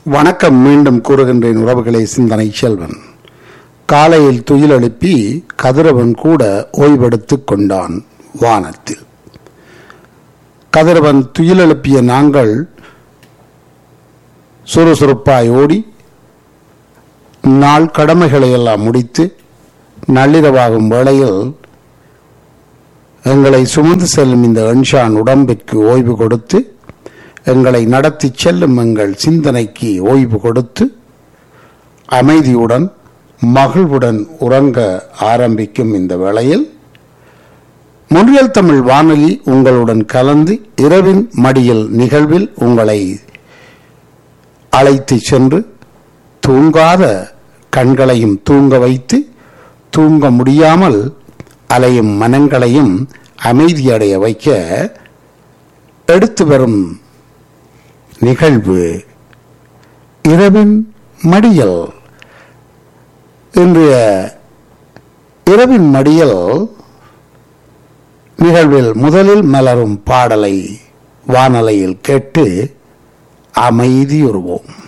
வணக்கம் மீண்டும் கூறுகின்றேன் உறவுகளை சிந்தனை செல்வன் காலையில் துயில் எழுப்பி கதிரவன் கூட ஓய்வெடுத்துக் கொண்டான் வானத்தில் கதிரவன் துயில் எழுப்பிய நாங்கள் சுறுசுறுப்பாய் ஓடி நாள் கடமைகளை எல்லாம் முடித்து நள்ளிரவாகும் வேளையில் எங்களை சுமந்து செல்லும் இந்த என்ஷான் உடம்பிற்கு ஓய்வு கொடுத்து எங்களை நடத்தி செல்லும் எங்கள் சிந்தனைக்கு ஓய்வு கொடுத்து அமைதியுடன் மகிழ்வுடன் உறங்க ஆரம்பிக்கும் இந்த வேளையில் முன்றியல் தமிழ் வானொலி உங்களுடன் கலந்து இரவின் மடியில் நிகழ்வில் உங்களை அழைத்து சென்று தூங்காத கண்களையும் தூங்க வைத்து தூங்க முடியாமல் அலையும் மனங்களையும் அமைதியடைய வைக்க எடுத்து வரும் நிகழ்வு இரவின் மடியல் இன்றைய இரவின் மடியல் நிகழ்வில் முதலில் மலரும் பாடலை வானலையில் கேட்டு அமைதியுறுவோம்